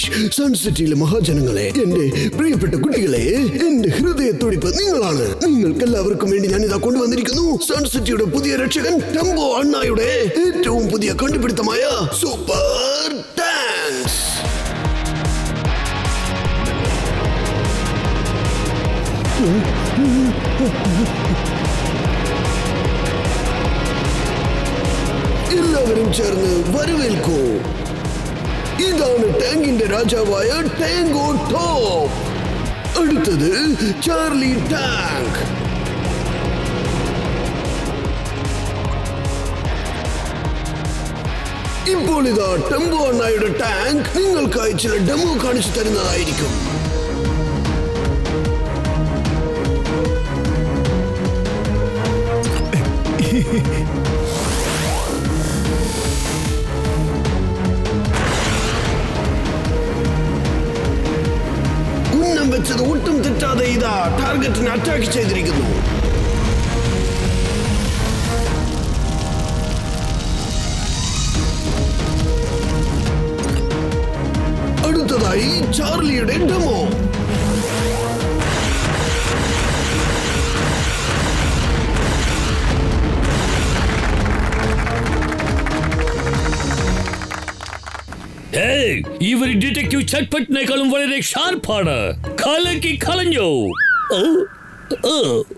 രമേശ് സൺസിറ്റിയിലെ മഹാജനങ്ങളെ എന്റെ പ്രിയപ്പെട്ട കുട്ടികളെ എന്റെ ഹൃദയത്തുടിപ്പ് നിങ്ങളാണ് നിങ്ങൾക്ക് എല്ലാവർക്കും വേണ്ടി ഞാൻ ഇതാ കൊണ്ടുവന്നിരിക്കുന്നു സൺസിറ്റിയുടെ പുതിയ രക്ഷകൻ ടെമ്പോ അണ്ണായുടെ ഏറ്റവും പുതിയ കണ്ടുപിടുത്തമായ സൂപ്പർ ടാങ്ക്സ് എല്ലാവരും ചേർന്ന് വരവേൽക്കൂ ഇതാണ് ടാങ്കിന്റെ രാജാവായ ടാങ്കോ ടോപ്പ് അടുത്തത് ചാർലി ടാങ്ക് ഇപ്പോൾ ഇതാ ടെമ്പോ അണ്ണായുടെ ടാങ്ക് നിങ്ങൾക്കായി ചില ഡെമോ കാണിച്ചു തരുന്നതായിരിക്കും ഉന്നം വെച്ചത് ഒട്ടും തെറ്റാതെ ഇതാ ടാർഗറ്റിനെ അറ്റാക്ക് ചെയ്തിരിക്കുന്നു അടുത്തതായി ചാർലിയുടെ ഡെമോ ഏയ് ഇവർ ഡിറ്റക്റ്റീവ് ചട്പട്ടിനേക്കാളും വളരെ ഷാർപ്പാണ് കലക്കി കളഞ്ഞു ഏ, ഏ.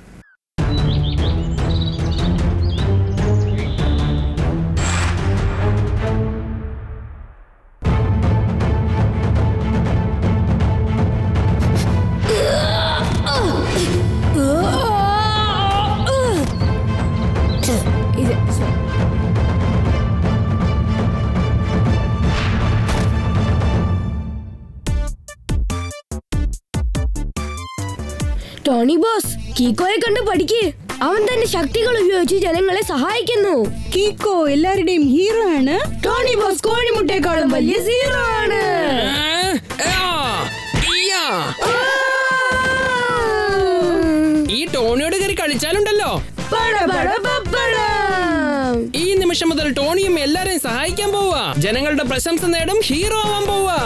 ഇത് ടോണി ബോസ് കീക്കോയെ കണ്ട് പഠിക്ക് അവൻ തന്റെ ശക്തികൾ ഉപയോഗിച്ച് ജനങ്ങളെ സഹായിക്കുന്നു കീക്കോ എല്ലാവരുടെയും ഹീറോ ആണ് ടോണി ബോസ് കോഴിമുട്ടേക്കാളും വലിയ സീറോ ആണ് ഈ ടോണിയോട് കയറി കളിച്ചാലുണ്ടല്ലോ പട പട പപ്പട. ഈ നിമിഷം മുതൽ ടോണിയും എല്ലാരെയും സഹായിക്കാൻ പോവാ ജനങ്ങളുടെ പ്രശംസ നേടും ഹീറോ ആവാൻ പോവാ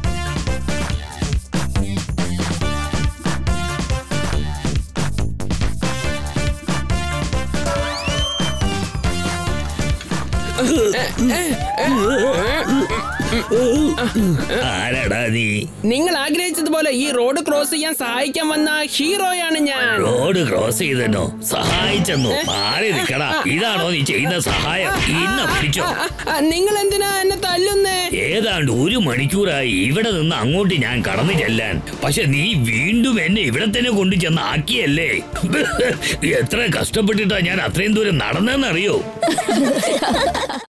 ആരാടാ നീ നിങ്ങൾ ആഗ്രഹിച്ചതുപോലെ ഈ റോഡ് ക്രോസ് ചെയ്യാൻ സഹായിക്കാൻ വന്ന ഹീറോയാണ് ഞാൻ റോഡ് ക്രോസ് ചെയ്തെന്നോ സഹായിച്ചെന്നോ മാറി നിൽക്കടാ ഇതാണോ നീ ചെയ്യുന്ന സഹായം ഇന്ന പിടിച്ചോ നിങ്ങൾ എന്തിനാ എന്നെ തല്ലുന്നേ ഏതാണ്ട് ഒരു മണിക്കൂറായി ഇവിടെ നിന്ന് അങ്ങോട്ട് ഞാൻ കടന്നു ചെല്ലാൻ പക്ഷെ നീ വീണ്ടും എന്നെ ഇവിടെ തന്നെ കൊണ്ടു ചെന്ന് ആക്കിയല്ലേ എത്ര കഷ്ടപ്പെട്ടിട്ടാ ഞാൻ അത്രയും ദൂരം നടന്നെന്നറിയോ